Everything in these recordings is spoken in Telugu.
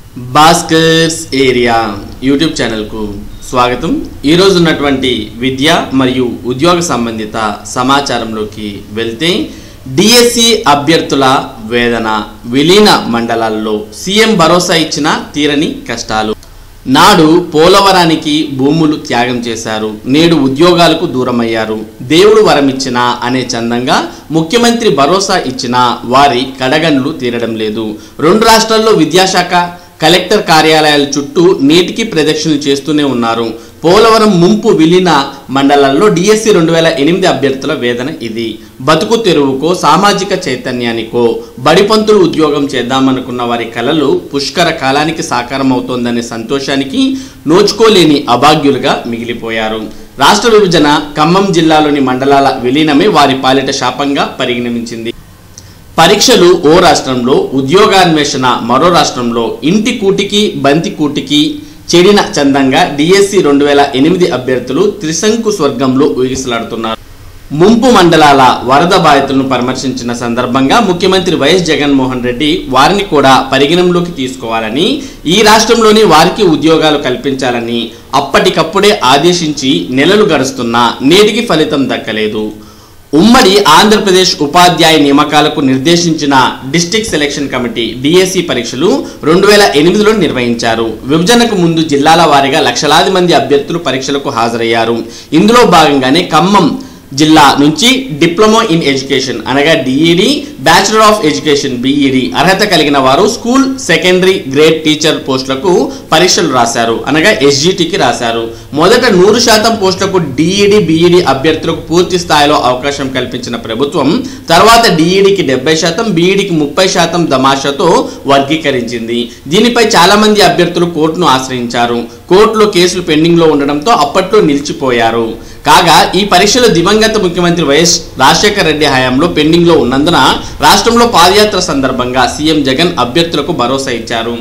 భాస్కర్స్ ఏరియా యూట్యూబ్ ఛానల్కు స్వాగతం ఈరోజు ఉన్నటువంటి విద్య మరియు ఉద్యోగ సంబంధిత సమాచారంలోకి వెళ్తే డిఎస్సి అభ్యర్థుల వేదన విలీన మండలాల్లో సీఎం భరోసా ఇచ్చిన తీరని కష్టాలు నాడు పోలవరానికి భూములు త్యాగం చేశారు నేడు ఉద్యోగాలకు దూరమయ్యారు దేవుడు వరమిచ్చిన అనే చందంగా ముఖ్యమంత్రి భరోసా ఇచ్చినా వారి కడగండ్లు తీరడం లేదు రెండు రాష్ట్రాల్లో విద్యాశాఖ కలెక్టర్ కార్యాలయాల చుట్టూ నేటికి ప్రదక్షిణలు చేస్తూనే ఉన్నారు పోలవరం ముంపు విలీన మండలాల్లో డిఎస్సి రెండు వేల ఎనిమిది అభ్యర్థుల వేదన ఇది బతుకు తెరువుకో సామాజిక చైతన్యానికో బడిపంతులు ఉద్యోగం చేద్దామనుకున్న వారి కలలు పుష్కర కాలానికి సాకారం అవుతోందనే సంతోషానికి నోచుకోలేని అభాగ్యులుగా మిగిలిపోయారు రాష్ట్ర విభజన ఖమ్మం జిల్లాలోని మండలాల విలీనమే వారి పాలిట శాపంగా పరిగణించింది పరీక్షలు ఓ రాష్ట్రంలో ఉద్యోగాన్వేషణ మరో రాష్ట్రంలో ఇంటి కూటికి బంతి కూటికి చెడిన చందంగా డిఎస్సి రెండు వేల ఎనిమిది అభ్యర్థులు త్రిశంకు స్వర్గంలో ఊగిసలాడుతున్నారు ముంపు మండలాల వరద బాధితులను పరామర్శించిన సందర్భంగా ముఖ్యమంత్రి వైఎస్ జగన్మోహన్ రెడ్డి వారిని కూడా పరిగణంలోకి తీసుకోవాలని ఈ రాష్ట్రంలోని వారికి ఉద్యోగాలు కల్పించాలని అప్పటికప్పుడే ఆదేశించి నెలలు గడుస్తున్నా నేటికి ఫలితం దక్కలేదు ఉమ్మడి ఆంధ్రప్రదేశ్ ఉపాధ్యాయ నియామకాలకు నిర్దేశించిన డిస్టిక్ సెలక్షన్ కమిటీ డిఎస్సి పరీక్షలు రెండు వేల ఎనిమిదిలో నిర్వహించారు విభజనకు ముందు జిల్లాల వారీగా లక్షలాది మంది అభ్యర్థులు పరీక్షలకు హాజరయ్యారు ఇందులో భాగంగానే ఖమ్మం జిల్లా నుంచి డిప్లొమా ఇన్ ఎడ్యుకేషన్ అనగా DEd bachelor of education BEd అర్హత కలిగిన వారు స్కూల్ సెకండరీ గ్రేడ్ టీచర్ పోస్టులకు పరీక్షలు రాశారు అనగా ఎస్జిటికి రాశారు మొదట నూరు శాతం పోస్టులకు డిఈడి బిఈడి అభ్యర్థులకు పూర్తి స్థాయిలో అవకాశం కల్పించిన ప్రభుత్వం తర్వాత డిఈడికి డెబ్బై శాతం బిఈడికి ముప్పై శాతం దమాషాతో వర్గీకరించింది దీనిపై చాలా మంది అభ్యర్థులు కోర్టును ఆశ్రయించారు కోర్టులో కేసులు పెండింగ్లో ఉండడంతో అప్పట్లో నిలిచిపోయారు కాగా ఈ పరీక్షలు దివంగత ముఖ్యమంత్రి వైఎస్ రాజశేఖర రెడ్డి హయాంలో పెండింగ్లో ఉన్నందున రాష్ట్రంలో పాదయాత్ర సందర్భంగా సీఎం జగన్ అభ్యర్థులకు భరోసా ఇచ్చారు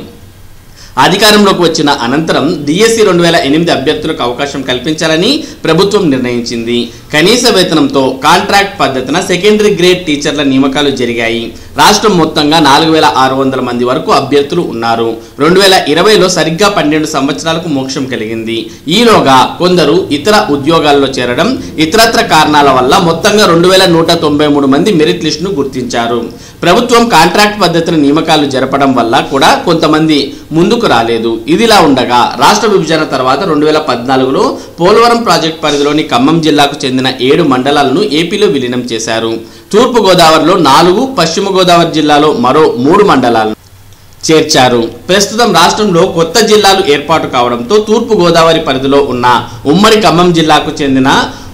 అధికారంలోకి వచ్చిన అనంతరం డిఎస్సి రెండు వేల ఎనిమిది అభ్యర్థులకు అవకాశం కల్పించాలని ప్రభుత్వం నిర్ణయించింది కనీస వేతనంతో కాంట్రాక్ట్ పద్ధతిన సెకండరీ గ్రేడ్ టీచర్ల నియామకాలు జరిగాయి రాష్ట్రం మొత్తంగా నాలుగు వేల ఆరు వందల మంది వరకు అభ్యర్థులు ఉన్నారు రెండు వేల ఇరవైలో సరిగ్గా పన్నెండు సంవత్సరాలకు మోక్షం కలిగింది ఈలోగా కొందరు ఇతర ఉద్యోగాల్లో చేరడం ఇతరత్ర కారణాల వల్ల మొత్తంగా రెండు వేల నూట తొంభై మూడు మంది మెరిట్ లిస్టును గుర్తించారు ప్రభుత్వం కాంట్రాక్ట్ పద్ధతిన నియామకాలు జరపడం వల్ల కూడా కొంతమంది ముందుకు రాలేదు ఇదిలా ఉండగా రాష్ట్ర విభజన తర్వాత రెండు వేల పద్నాలుగులో పోలవరం ప్రాజెక్ట్ పరిధిలోని ఖమ్మం జిల్లాకు చెందిన ఏడు మండలాలను ఏపీలో విలీనం చేశారు తూర్పు గోదావరిలో నాలుగు పశ్చిమ గోదావరి జిల్లాలో మరో మూడు మండలాలను చేర్చారు ప్రస్తుతం రాష్ట్రంలో కొత్త జిల్లాలు ఏర్పాటు కావడంతో తూర్పు గోదావరి పరిధిలో ఉన్న ఉమ్మడి ఖమ్మం జిల్లాకు చెందిన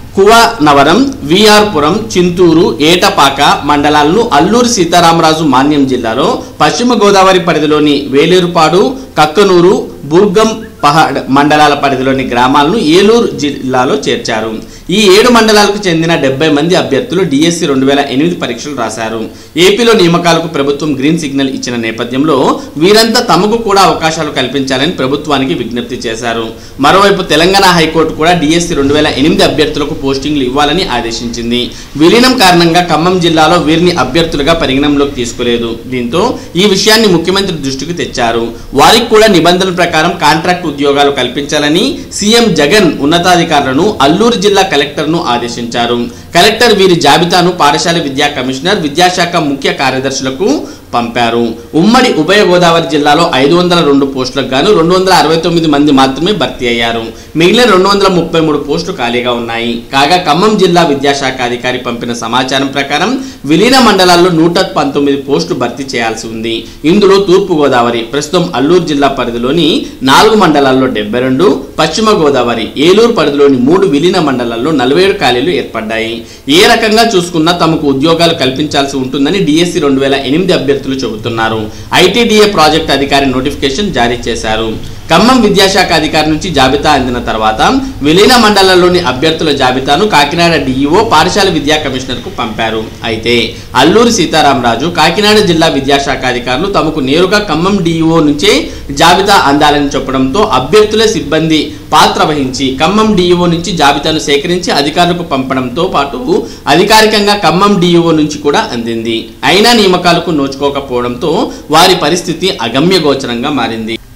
కువనవరం విఆర్పురం చింతూరు ఏటపాక మండలాలను అల్లూరి సీతారామరాజు మాన్యం జిల్లాలో పశ్చిమ గోదావరి పరిధిలోని వేలేరుపాడు కక్కనూరు బుర్గం పహాడ్ మండలాల పరిధిలోని గ్రామాలను ఏలూరు జిల్లాలో చేర్చారు ఈ ఏడు మండలాలకు చెందిన డెబ్బై మంది అభ్యర్థులు డిఎస్సి రెండు వేల ఎనిమిది పరీక్షలు రాశారు ఏపీలో నియామకాలకు ప్రభుత్వం గ్రీన్ సిగ్నల్ ఇచ్చిన నేపథ్యంలో వీరంతా తమకు కూడా అవకాశాలు కల్పించాలని ప్రభుత్వానికి విజ్ఞప్తి చేశారు మరోవైపు తెలంగాణ హైకోర్టు కూడా డిఎస్సి రెండు వేల ఎనిమిది అభ్యర్థులకు పోస్టింగ్లు ఇవ్వాలని ఆదేశించింది విలీనం కారణంగా ఖమ్మం జిల్లాలో వీరిని అభ్యర్థులుగా పరిగణనలోకి తీసుకోలేదు దీంతో ఈ విషయాన్ని ముఖ్యమంత్రి దృష్టికి తెచ్చారు వారికి కూడా నిబంధనల ప్రకారం కాంట్రాక్ట్ ఉద్యోగాలు కల్పించాలని సీఎం జగన్ ఉన్నతాధికారులను అల్లూరు జిల్లా కలెక్టర్ను ఆదేశించారు కలెక్టర్ వీరి జాబితాను పాఠశాల విద్యా కమిషనర్ విద్యాశాఖ ముఖ్య కార్యదర్శులకు పంపారు ఉమ్మడి ఉభయ గోదావరి జిల్లాలో ఐదు వందల రెండు పోస్టులకు గాను రెండు వందల అరవై తొమ్మిది మంది మాత్రమే భర్తీ అయ్యారు మిగిలిన రెండు వందల ముప్పై మూడు పోస్టులు ఖాళీగా ఉన్నాయి కాగా ఖమ్మం జిల్లా విద్యాశాఖ అధికారి పంపిన సమాచారం ప్రకారం విలీన మండలాల్లో నూట పంతొమ్మిది పోస్టులు భర్తీ చేయాల్సి ఉంది ఇందులో తూర్పు గోదావరి ప్రస్తుతం అల్లూరు జిల్లా పరిధిలోని నాలుగు మండలాల్లో డెబ్బై రెండు పశ్చిమ గోదావరి ఏలూరు పరిధిలోని మూడు విలీన మండలాల్లో నలభై ఏడు ఖాళీలు ఏర్పడ్డాయి ఏ రకంగా చూసుకున్నా తమకు ఉద్యోగాలు కల్పించాల్సి ఉంటుందని డిఎస్సి రెండు వేల ఎనిమిది అభ్యర్థులు చెబుతున్నారు ఐటీడీఏ ప్రాజెక్ట్ అధికారి నోటిఫికేషన్ జారీ చేశారు ఖమ్మం విద్యాశాఖ అధికారి నుంచి జాబితా అందిన తర్వాత విలీన మండలాల్లోని అభ్యర్థుల జాబితాను కాకినాడ డిఈఓ పాఠశాల విద్యా కమిషనర్కు పంపారు అయితే అల్లూరి సీతారామరాజు కాకినాడ జిల్లా విద్యాశాఖ అధికారులు తమకు నేరుగా ఖమ్మం డిఈఓ నుంచే జాబితా అందాలని చెప్పడంతో అభ్యర్థుల సిబ్బంది పాత్ర వహించి ఖమ్మం డిఈఓ నుంచి జాబితాను సేకరించి అధికారులకు పంపడంతో పాటు అధికారికంగా ఖమ్మం డిఈఓ నుంచి కూడా అందింది అయినా నియామకాలకు నోచుకోకపోవడంతో వారి పరిస్థితి అగమ్యగోచరంగా మారింది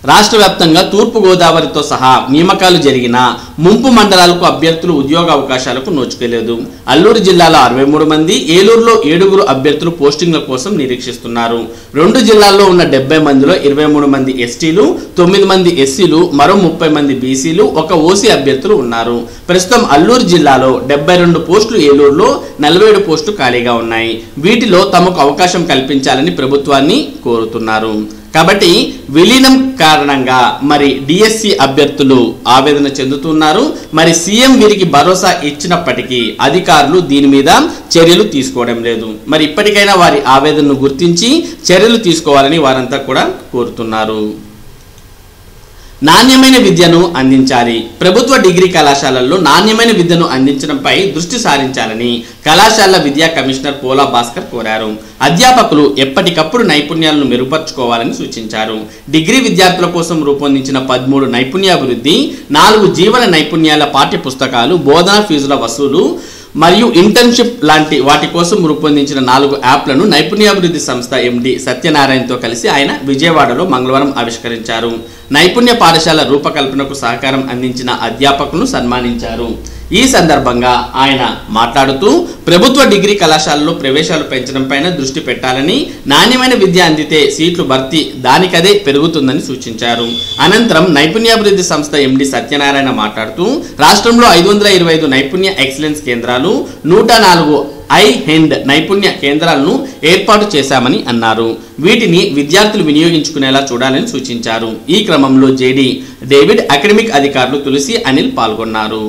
రాష్ట్ర వ్యాప్తంగా తూర్పు గోదావరితో సహా నియామకాలు జరిగిన ముంపు మండలాలకు అభ్యర్థులు ఉద్యోగ అవకాశాలకు నోచుకోలేదు అల్లూరు జిల్లాలో అరవై మూడు మంది ఏలూరులో ఏడుగురు అభ్యర్థులు పోస్టింగ్ల కోసం నిరీక్షిస్తున్నారు రెండు జిల్లాల్లో ఉన్న డెబ్బై మందిలో ఇరవై మూడు మంది ఎస్టీలు తొమ్మిది మంది ఎస్సీలు మరో ముప్పై మంది బీసీలు ఒక ఓసీ అభ్యర్థులు ఉన్నారు ప్రస్తుతం అల్లూరు జిల్లాలో డెబ్బై రెండు పోస్టులు ఏలూరులో నలభై ఏడు పోస్టులు ఖాళీగా ఉన్నాయి వీటిలో తమకు అవకాశం కల్పించాలని ప్రభుత్వాన్ని కోరుతున్నారు కాబట్టి విలీనం కారణంగా మరి డిఎస్సి అభ్యర్థులు ఆవేదన చెందుతున్నారు మరి సీఎం వీరికి భరోసా ఇచ్చినప్పటికీ అధికారులు దీని మీద చర్యలు తీసుకోవడం లేదు మరి ఇప్పటికైనా వారి ఆవేదనను గుర్తించి చర్యలు తీసుకోవాలని వారంతా కూడా కోరుతున్నారు నాణ్యమైన విద్యను అందించాలి ప్రభుత్వ డిగ్రీ కళాశాలల్లో నాణ్యమైన విద్యను అందించడంపై దృష్టి సారించాలని కళాశాల విద్యా కమిషనర్ పోలా భాస్కర్ కోరారు అధ్యాపకులు ఎప్పటికప్పుడు నైపుణ్యాలను మెరుగుపరుచుకోవాలని సూచించారు డిగ్రీ విద్యార్థుల కోసం రూపొందించిన పదమూడు నైపుణ్యాభివృద్ధి నాలుగు జీవన నైపుణ్యాల పాఠ్య పుస్తకాలు బోధనా ఫీజుల వసూలు మరియు ఇంటర్న్షిప్ లాంటి వాటి కోసం రూపొందించిన నాలుగు యాప్లను నైపుణ్యాభివృద్ధి సంస్థ ఎండి సత్యనారాయణతో కలిసి ఆయన విజయవాడలో మంగళవారం ఆవిష్కరించారు నైపుణ్య పాఠశాల రూపకల్పనకు సహకారం అందించిన అధ్యాపకులను సన్మానించారు ఈ సందర్భంగా ఆయన మాట్లాడుతూ ప్రభుత్వ డిగ్రీ కళాశాలలో ప్రవేశాలు పెంచడం పైన దృష్టి పెట్టాలని నాణ్యమైన విద్య అందితే సీట్లు భర్తీ దానికదే పెరుగుతుందని సూచించారు అనంతరం నైపుణ్యాభివృద్ధి సంస్థ ఎండి సత్యనారాయణ మాట్లాడుతూ రాష్ట్రంలో ఐదు వందల ఇరవై ఐదు నైపుణ్య ఎక్సలెన్స్ కేంద్రాలు నూట నాలుగు ఐ హెండ్ నైపుణ్య కేంద్రాలను ఏర్పాటు చేశామని అన్నారు వీటిని విద్యార్థులు వినియోగించుకునేలా చూడాలని సూచించారు ఈ క్రమంలో జేడి డేవిడ్ అకాడమిక్ అధికారులు తులసి అనిల్ పాల్గొన్నారు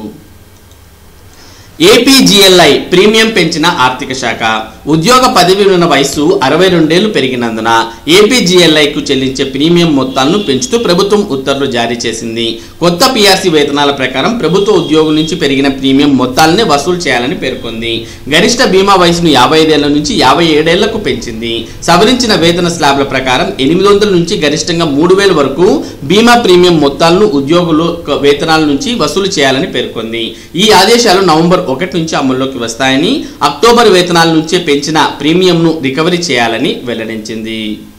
ఏపీజీఎల్ఐ ప్రీమియం పెంచిన ఆర్థిక శాఖ ఉద్యోగ పదవి ఉన్న వయసు అరవై రెండేళ్లు పెరిగినందున ఏపీజీఎల్ఐకు చెల్లించే ప్రీమియం మొత్తాలను పెంచుతూ ప్రభుత్వం ఉత్తర్వులు జారీ చేసింది కొత్త పీఆర్సీ వేతనాల ప్రకారం ప్రభుత్వ ఉద్యోగుల నుంచి పెరిగిన ప్రీమియం మొత్తాలనే వసూలు చేయాలని పేర్కొంది గరిష్ట బీమా వయసును యాభై ఐదేళ్ల నుంచి యాభై ఏడేళ్లకు పెంచింది సవరించిన వేతన స్లాబ్ల ప్రకారం ఎనిమిది వందల నుంచి గరిష్టంగా మూడు వేల వరకు బీమా ప్రీమియం మొత్తాలను ఉద్యోగులు క- వేతనాల నుంచి వసూలు చేయాలని పేర్కొంది ఈ ఆదేశాలు నవంబర్ ఒకటి నుంచి అమల్లోకి వస్తాయని అక్టోబర్ వేతనాల నుంచే పెంచిన ప్రీమియంను రికవరీ చేయాలని వెల్లడించింది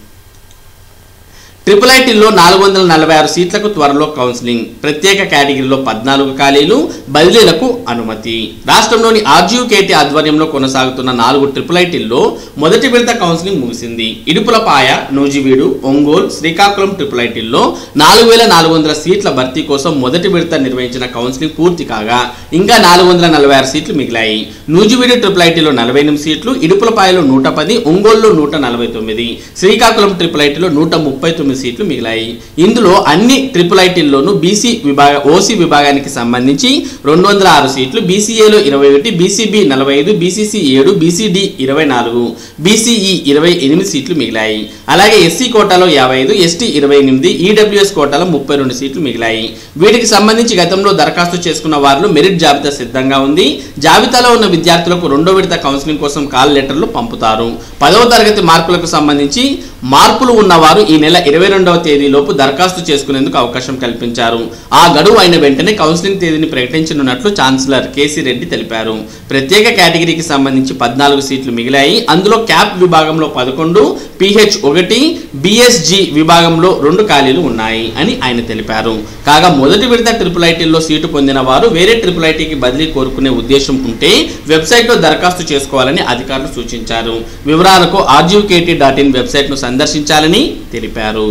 ట్రిపుల్ ఐటీల్లో నాలుగు వందల నలభై ఆరు సీట్లకు త్వరలో కౌన్సిలింగ్ ప్రత్యేక కేటగిరీలో పద్నాలుగు ఖాళీలు బదిలీలకు అనుమతి రాష్ట్రంలోని ఆర్జీయూకేటీ ఆధ్వర్యంలో కొనసాగుతున్న నాలుగు ట్రిపుల్ ఐటీల్లో మొదటి విడత కౌన్సిలింగ్ ముగిసింది ఇడుపులపాయ నూజివీడు ఒంగోలు శ్రీకాకుళం ట్రిపుల్ ఐటీల్లో నాలుగు వేల నాలుగు వందల సీట్ల భర్తీ కోసం మొదటి విడత నిర్వహించిన కౌన్సిలింగ్ పూర్తి కాగా ఇంకా నాలుగు వందల నలభై ఆరు సీట్లు మిగిలాయి నూజివీడు ట్రిపుల్ ఐటీలో నలభై ఎనిమిది సీట్లు ఇడుపులపాయలో నూట పది ఒంగోలులో నూట నలభై తొమ్మిది శ్రీకాకుళం ట్రిపుల్ ఐటీలో నూట ముప్పై తొమ్మిది సీట్లు మిగిలాయి ఇందులో అన్ని ట్రిపుల్ ఐటీల్లోనూ బీసీ విభాగ ఓసీ విభాగానికి సంబంధించి రెండు వందల ఆరు సీట్లు బీసీఏలో ఇరవై ఒకటి బీసీబీ నలభై ఐదు బీసీసీ ఏడు బీసీడీ ఇరవై నాలుగు బీసీఈ ఇరవై ఎనిమిది సీట్లు మిగిలాయి అలాగే ఎస్సీ కోటాలో యాభై ఐదు ఎస్టీ ఇరవై ఎనిమిది ఈడబ్ల్యూఎస్ కోటాలో ముప్పై రెండు సీట్లు మిగిలాయి వీటికి సంబంధించి గతంలో దరఖాస్తు చేసుకున్న వారిలో మెరిట్ జాబితా సిద్ధంగా ఉంది జాబితాలో ఉన్న విద్యార్థులకు రెండో విడత కౌన్సిలింగ్ కోసం కాల్ లెటర్లు పంపుతారు పదవ తరగతి మార్కులకు సంబంధించి మార్పులు ఉన్నవారు ఈ నెల ఇరవై రెండవ తేదీలోపు దరఖాస్తు చేసుకునేందుకు అవకాశం కల్పించారు ఆ గడువు అయిన వెంటనే కౌన్సిలింగ్ తేదీని ప్రకటించనున్నట్లు ఛాన్సలర్ కేసీ రెడ్డి తెలిపారు ప్రత్యేక కేటగిరీకి సంబంధించి పద్నాలుగు సీట్లు మిగిలాయి అందులో క్యాప్ విభాగంలో పదకొండు పిహెచ్ ఒకటి బిఎస్జి విభాగంలో రెండు ఖాళీలు ఉన్నాయి అని ఆయన తెలిపారు కాగా మొదటి విడత ట్రిపుల్ ఐటీల్లో సీటు పొందిన వారు వేరే ట్రిపుల్ ఐటీకి బదిలీ కోరుకునే ఉద్దేశం ఉంటే వెబ్సైట్లో దరఖాస్తు చేసుకోవాలని అధికారులు సూచించారు వివరాలకు ఆర్జీకేటీ డాట్ ఇన్ వెబ్సైట్ను సందర్శించాలని తెలిపారు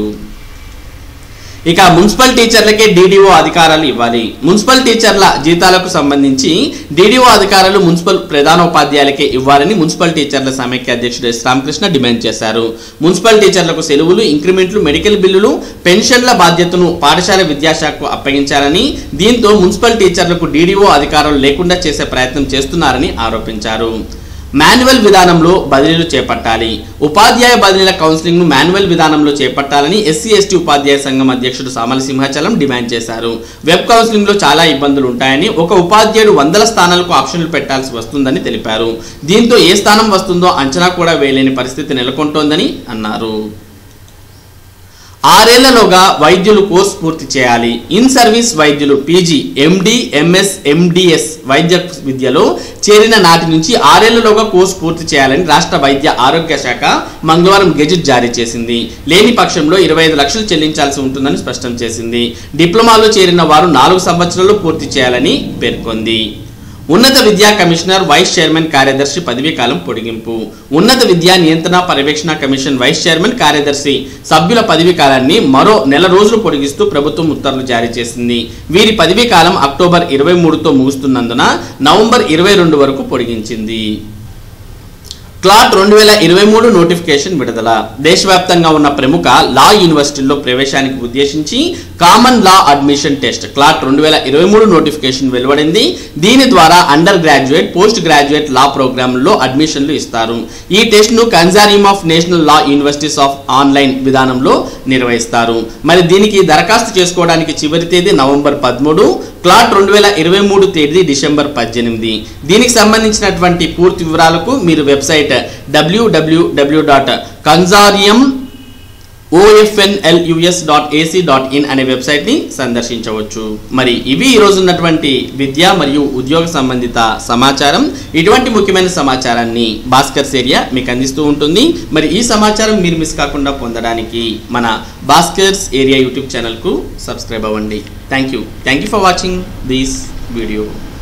ఇక మున్సిపల్ టీచర్లకే డీడీఓ అధికారాలు ఇవ్వాలి మున్సిపల్ టీచర్ల జీతాలకు సంబంధించి డీడీఓ అధికారాలు మున్సిపల్ ప్రధానోపాధ్యాయులకే ఇవ్వాలని మున్సిపల్ టీచర్ల సమైక్య అధ్యక్షుడు ఎస్ రామకృష్ణ డిమాండ్ చేశారు మున్సిపల్ టీచర్లకు సెలవులు ఇంక్రిమెంట్లు మెడికల్ బిల్లులు పెన్షన్ల బాధ్యతను పాఠశాల విద్యాశాఖకు అప్పగించాలని దీంతో మున్సిపల్ టీచర్లకు డీడీఓ అధికారాలు లేకుండా చేసే ప్రయత్నం చేస్తున్నారని ఆరోపించారు మాన్యువల్ విధానంలో బదిలీలు చేపట్టాలి ఉపాధ్యాయ బదిలీల కౌన్సిలింగ్ ను మాన్యువల్ విధానంలో చేపట్టాలని ఎస్సీ ఎస్టీ ఉపాధ్యాయ సంఘం అధ్యక్షుడు సామల సింహాచలం డిమాండ్ చేశారు వెబ్ కౌన్సిలింగ్ లో చాలా ఇబ్బందులు ఉంటాయని ఒక ఉపాధ్యాయుడు వందల స్థానాలకు ఆప్షన్లు పెట్టాల్సి వస్తుందని తెలిపారు దీంతో ఏ స్థానం వస్తుందో అంచనా కూడా వేయలేని పరిస్థితి నెలకొంటోందని అన్నారు ఆరేళ్లలోగా వైద్యులు కోర్సు పూర్తి చేయాలి ఇన్ సర్వీస్ వైద్యులు పీజీ ఎండి ఎంఎస్ ఎండిఎస్ వైద్య విద్యలో చేరిన నాటి నుంచి ఆరేళ్లలోగా కోర్సు పూర్తి చేయాలని రాష్ట్ర వైద్య ఆరోగ్య శాఖ మంగళవారం గెజిట్ జారీ చేసింది లేని పక్షంలో ఇరవై ఐదు లక్షలు చెల్లించాల్సి ఉంటుందని స్పష్టం చేసింది డిప్లొమాలో చేరిన వారు నాలుగు సంవత్సరాలు పూర్తి చేయాలని పేర్కొంది ఉన్నత విద్యా కమిషనర్ వైస్ చైర్మన్ కార్యదర్శి పదవీ కాలం పొడిగింపు ఉన్నత విద్యా నియంత్రణ పర్యవేక్షణ కమిషన్ వైస్ చైర్మన్ కార్యదర్శి సభ్యుల పదవీ కాలాన్ని మరో నెల రోజులు పొడిగిస్తూ ప్రభుత్వం ఉత్తర్వులు జారీ చేసింది వీరి పదవీ కాలం అక్టోబర్ ఇరవై మూడుతో ముగుస్తున్నందున నవంబర్ ఇరవై రెండు వరకు పొడిగించింది క్లాట్ రెండు వేల ఇరవై మూడు నోటిఫికేషన్ విడుదల దేశవ్యాప్తంగా ఉన్న ప్రముఖ లా యూనివర్సిటీల్లో ప్రవేశానికి ఉద్దేశించి common law admission test CLAT రెండు వేల ఇరవై మూడు నోటిఫికేషన్ వెలువడింది దీని ద్వారా under graduate post graduate law ప్రోగ్రాంల్లో అడ్మిషన్లు ఇస్తారు ఈ టెస్ట్ను consortium of national law universities of online విధానంలో నిర్వహిస్తారు మరి దీనికి దరఖాస్తు చేసుకోవడానికి చివరి తేదీ నవంబర్ పదమూడు క్లాట్ రెండు వేల ఇరవై మూడు తేదీ డిసెంబర్ పద్దెనిమిది దీనికి సంబంధించినటువంటి పూర్తి వివరాలకు మీరు వెబ్సైట్ డబ్ల్యూడబ్ల్యూడబ్ల్యూ dot consortium OFNLUS dot AC dot in అనే వెబ్సైట్ని సందర్శించవచ్చు మరి ఇవి ఈరోజు ఉన్నటువంటి విద్య మరియు ఉద్యోగ సంబంధిత సమాచారం ఇటువంటి ముఖ్యమైన సమాచారాన్ని భాస్కర్స్ ఏరియా మీకు అందిస్తూ ఉంటుంది మరి ఈ సమాచారం మీరు మిస్ కాకుండా పొందడానికి మన భాస్కర్స్ ఏరియా యూట్యూబ్ ఛానల్కు సబ్స్క్రైబ్ అవ్వండి thank you thank you for watching this video